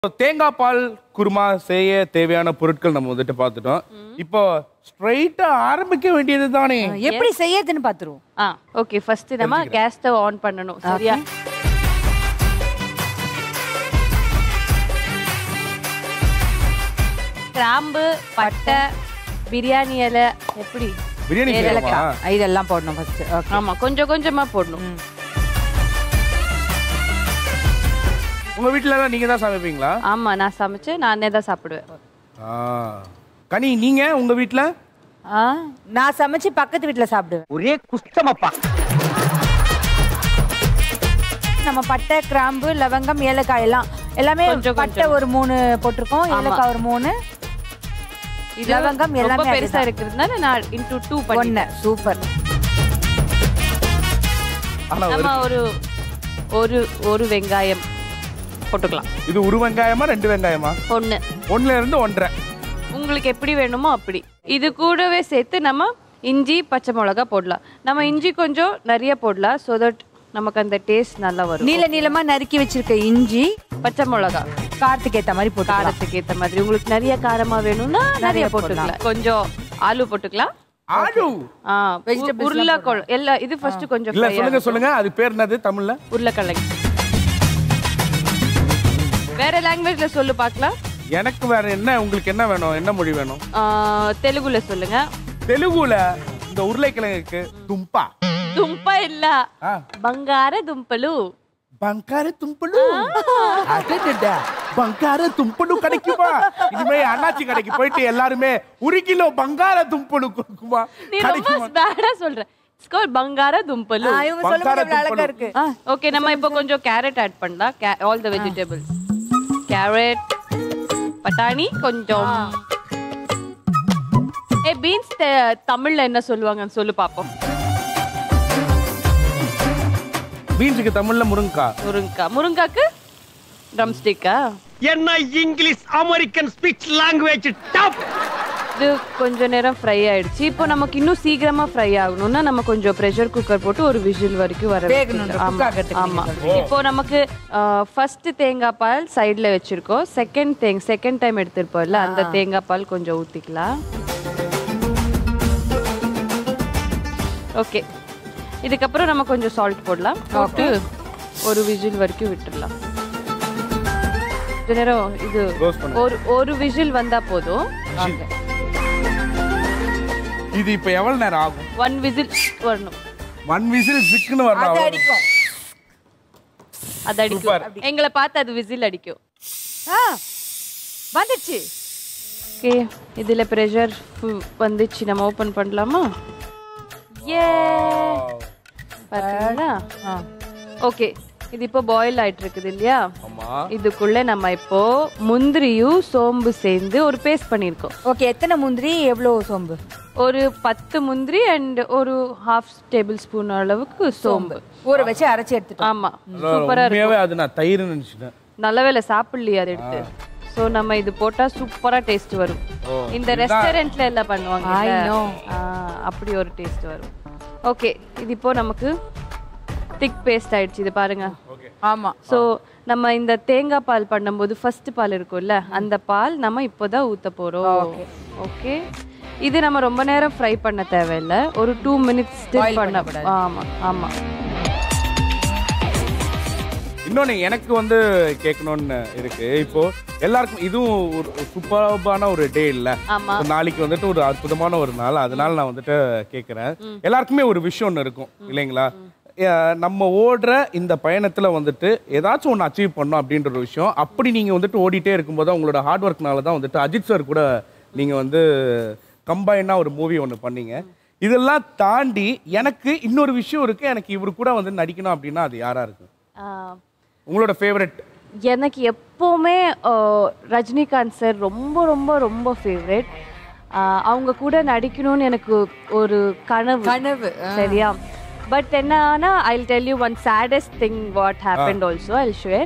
தேங்காய் பால் குருமா செய்ய தேவையான பொருட்கள் நம்ம வந்துட்டு பார்த்துட்டோம் இப்போ ஸ்ட்ரைட்டா ஆரம்பிக்க வேண்டியது தானே எப்படி செய்யறதுன்னு பாத்துருவோம் ஆ ஓகே ஃபர்ஸ்ட் நம்ம கேஸ் ஸ்டவ் ஆன் பண்ணணும் சரியா கிராம்பு பட்டை பிரியாணி இலை எப்படி பிரியாணி செய்யலாமா இதெல்லாம் போடணும் ஃபர்ஸ்ட் ஓகே ஆமா கொஞ்சம் கொஞ்சமா போடணும் உங்க வீட்ல எல்லாம் நீங்க தான் சமைப்பீங்களா ஆமா நான் சமைச்சு நானே தான் சாப்பிடுவேன் ஆ. கனி நீங்க உங்க வீட்ல ஆ நான் சமைச்சு பக்கத்து வீட்ல சாப்பிடுவேன் ஒரே குஷ்டமப்பா நம்ம பட்டை கிராம்பு லவங்கம் ஏலக்காய் எல்லாம் எல்லாமே கொஞ்சம் பட்டை ஒரு மூணு போட்டிருக்கோம் ஏலக்காய் ஒரு மூணு இது லவங்கம் ரொம்ப எல்லாமே பெருசா அதுதான். இருக்கிறதுனால நான் இன்டூ டூ பண்ணி ஒண்ணு சூப்பர் ஆனா நம்ம ஒரு ஒரு ஒரு வெங்காயம் போட்டுக்கலாம் இது ஒரு வெங்காயமா ரெண்டு வெங்காயமா ஒண்ணு ஒண்ணுல இருந்து ஒன்றரை உங்களுக்கு எப்படி வேணுமோ அப்படி இது கூடவே சேர்த்து நம்ம இஞ்சி பச்சை மிளகா போடலாம் நம்ம இஞ்சி கொஞ்சம் நிறைய போடலாம் ஸோ தட் நமக்கு அந்த டேஸ்ட் நல்லா வரும் நீல நீளமா நறுக்கி வச்சிருக்க இஞ்சி பச்சை மிளகா காரத்துக்கு ஏத்த மாதிரி போட்டு காரத்துக்கு ஏத்த மாதிரி உங்களுக்கு நிறைய காரமா வேணும்னா நிறைய நிறைய போட்டுக்கலாம் கொஞ்சம் ஆலு போட்டுக்கலாம் ஆடு ஆ Vegetables உருளைக்கொள் எல்லா இது ஃபர்ஸ்ட் கொஞ்சம் இல்ல fry சொல்லுங்க ஆகட்டும். சொல்லுங்க அது பேர் என்னது தமிழ்ல உருளைக்கிழங்கு வேற லாங்குவேஜ்ல சொல்லு பார்க்கலாம் எனக்கு வேற என்ன உங்களுக்கு என்ன வேணும் என்ன மொழி வேணும் ஆ, தெலுங்குல சொல்லுங்க தெலுங்குல இந்த உருளைக்கிழங்குக்கு தும்பா దుంప இல்ல ஆ. బంగార దుంపలు பங்கார தும்பலு அடடடா, பங்கார தும்பலு கிடைக்குமா இனிமே அண்ணாச்சி கடைக்கு போயிட்டு எல்லாருமே ஒரு கிலோ பங்கார தும்பலு கொடுக்குமா நீ ரொம்ப கிடைக்குமா பேடா சொல்ற ஸ்கோர் பங்கார దుంపలు ஆ, இவங்க சொல்லும் பங்கார போது அழகா தும்பலு. இருக்கு ஓகே நம்ம இப்போ கொஞ்சம் கேரட் ஆட் பண்ணலாம் ஆல் த வெஜிடபிள்ஸ் கேரட் பட்டாணி கொஞ்சம் ஏ பீன்ஸ் தமிழ்ல என்ன சொல்லுவாங்கன்னு சொல்லு பாப்போம் பீன்ஸுக்கு தமிழ்ல முருங்கக்காய் முருங்கா முருங்காக்கு ட்ரம் ஸ்டிக்கா என்ன இங்கிலீஷ் அமெரிக்கன் ஸ்பீச் லாங்குவேஜ் டாப் இது கொஞ்ச நேரம் ஃப்ரை ஆயிடுச்சு இப்போ நமக்கு இன்னும் சீக்கிரமா ஃப்ரை ஆகணும்னா நம்ம கொஞ்சம் ப்ரெஷர் குக்கர் போட்டு ஒரு விசில் வரைக்கும் வர வேகணும், வைக்கணும். cook ஆமா ஆகறதுக்கு ஆமா நீங்க இப்போ நமக்கு ஃபர்ஸ்ட் தேங்காய் பால் சைடுல வச்சிருக்கோம் செகண்ட் தேங் செகண்ட் டைம் எடுத்திருப்போம்ல அந்த தேங்காய் பால் கொஞ்சம் ஊத்திக்கலாம் ஓகே இதுக்கப்புறம் நம்ம கொஞ்சம் சால்ட் போடலாம் போட்டு ஒரு விசில் வரைக்கும் விட்டுடலாம் கொஞ்ச நேரம் இது Close பண்ணு. ஒரு ஒரு விசில் வந்தா போதும் இது இப்ப எவ்வளவு நேரம் ஆகும் ஒன் விசில் வரணும் ஒன் விசில் சிக்குன்னு அது வரணும் அடிக்கும் அது Super. அடிக்கும் எங்களை பார்த்து அது விசில் அடிக்கும் ஆ வந்துச்சு ஓகே இதுல ப்ரெஷர் வந்துச்சு நம்ம ஓபன் பண்ணலாமா ஏ பாத்தீங்களா ஆ. ஓகே இது இப்போ பாயில் ஆயிட்டு இருக்குது இல்லையா ஆமா இதுக்குள்ள நம்ம இப்போ முந்திரியும் சோம்பு சேர்ந்து ஒரு பேஸ்ட் பண்ணியிருக்கோம் ஓகே எத்தனை முந்திரி எவ்வளவு சோம்பு ஒரு பத்து முந்திரி அண்ட் ஒரு ஹாஃப் டேபிள் ஸ்பூன் அளவுக்கு சோம்பு ஊற வச்சு அரைச்சு எடுத்துட்டோம் ஆமா சூப்பரா இருக்கும் உண்மையாவே அது நான் தயிர் நினைச்சிட்டேன் நல்ல வேலை சாப்பிடலையே அதை எடுத்து சோ நம்ம இது போட்டா சூப்பரா டேஸ்ட் வரும் இந்த ரெஸ்டாரண்ட்ல எல்லாம் பண்ணுவாங்க I know. அப்படி ஒரு டேஸ்ட் வரும் ஓகே இது இப்போ நமக்கு திக் பேஸ்ட் ஆயிடுச்சு இது பாருங்க ஆமா சோ நம்ம இந்த தேங்காய் பால் பண்ணும்போது ஃபர்ஸ்ட் பால் இருக்கும்ல அந்த பால் நம்ம இப்போதான் ஊத்த போறோம் ஓகே இது நம்ம ரொம்ப நேரம் ஃப்ரை பண்ண தேவையில்ல ஒரு டூ மினிட்ஸ் Boil பண்ண பண்ணக்கூடாது. ஆமா ஆமா இன்னொன்னு எனக்கு வந்து கேட்கணும்னு இருக்கு இப்போ எல்லாருக்கும் இதுவும் ஒரு சூப்பர்பான ஒரு டே இல்ல ஆமா So, நாளைக்கு வந்துட்டு ஒரு அற்புதமான ஒரு நாள் அதனால நான் வந்துட்டு கேட்குறேன் எல்லாருக்குமே ஒரு விஷயம் ஒன்று இருக்கும் இல்லைங்களா அஹ் நம்ம ஓடுற இந்த பயணத்துல வந்துட்டு ஏதாச்சும் ஒன்று அச்சீவ் பண்ணணும் அப்படின்ற ஒரு விஷயம் அப்படி நீங்க வந்துட்டு ஓடிட்டே இருக்கும்போது உங்களோட ஹார்ட் ஒர்க்னால தான் வந்துட்டு அஜித் சார் கூட நீங்க வந்து கம்பைனா ஒரு மூவி ஒன்று பண்ணீங்க இதெல்லாம் தாண்டி எனக்கு இன்னொரு விஷயம் இருக்கு எனக்கு இவர் கூட வந்து நடிக்கணும் அப்படின்னா அது யாரா இருக்கு ஆ, உங்களோட ஃபேவரட் எனக்கு எப்போவுமே அஹ், ரஜினிகாந்த் சார் ரொம்ப ரொம்ப ரொம்ப ஃபேவரட் அவங்க கூட நடிக்கணும்னு எனக்கு ஒரு கனவு கனவு சரியா பட் என்னன்னா I tell you one saddest thing what happen also I sure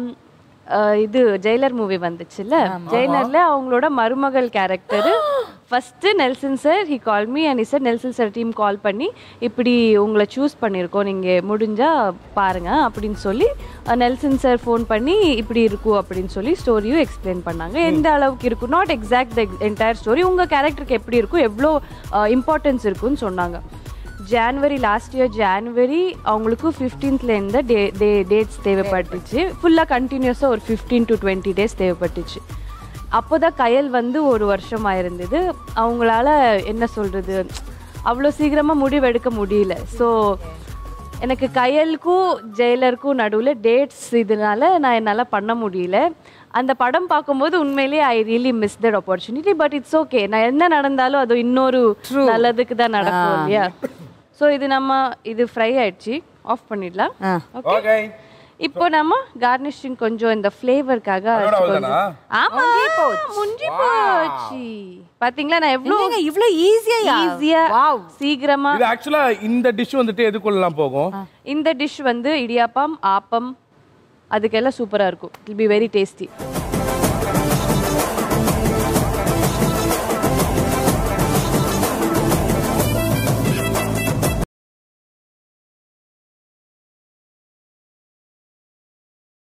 இது ஜெயிலர் மூவி வந்துச்சுல்ல ஜெயிலர்ல அவங்களோட மருமகள் character first Nelson sir he call me and sir Nelson sir team call பண்ணி இப்படி உங்களை சூஸ் பண்ணியிருக்கோம் நீங்கள் முடிஞ்சால் பாருங்கள் அப்படின்னு சொல்லி அஹ், நெல்சன் சார் ஃபோன் பண்ணி இப்படி இருக்கும் அப்படின்னு சொல்லி ஸ்டோரியும் எக்ஸ்பிளைன் பண்ணாங்க எந்த அளவுக்கு இருக்கும் not exact the entire story உங்கள் கேரக்டருக்கு எப்படி இருக்கும் எவ்வளோ இம்பார்ட்டன்ஸ் இருக்குன்னு சொன்னாங்க ஜான்வரி லாஸ்ட் இயர் ஜான்வரி அவங்களுக்கு ஃபிஃப்டீன்த்லேருந்து டே டே டேட்ஸ் தேவைப்பட்டுச்சு ஃபுல்லாக கண்டினியூஸாக ஒரு ஃபிஃப்டீன் டு டுவெண்ட்டி டேஸ் தேவைப்பட்டுச்சு அப்போதான் கயல் வந்து ஒரு வருஷம் ஆயிருந்தது அவங்களால என்ன சொல்கிறது அவ்வளோ சீக்கிரமாக முடிவெடுக்க முடியல ஸோ எனக்கு கயலுக்கும் ஜெயிலருக்கும் நடுவில் டேட்ஸ் இதனால நான் என்னால் பண்ண முடியல அந்த படம் பார்க்கும்போது உண்மையிலேயே I really miss that opportunity but it's okay நான் என்ன நடந்தாலும் அது இன்னொரு நல்லதுக்கு தான் நடக்கும் இல்லையா ஸோ இது நம்ம இது ஃப்ரை ஆயிடுச்சு ஆஃப் பண்ணிடலாம் ஆ. ஓகே இப்போ நம்ம கார்னிஷிங் கொஞ்சம் இந்த ஃப்ளேவருக்காக அவ்வளவுதானா? ஆமா முடிஞ்சு போச்சு பாத்தீங்களா நான் எவ்வளவு என்னங்க இவ்ளோ ஈஸியா ஈஸியா வாவ் சீக்கிரமா இது ஆக்சுவலா இந்த டிஷ் வந்துட்டு எதுக்குள்ளலாம் போகும் இந்த டிஷ் வந்து இடியாப்பம் ஆப்பம் அதுக்கெல்லாம் சூப்பரா இருக்கும் இட் பி வெரி டேஸ்டி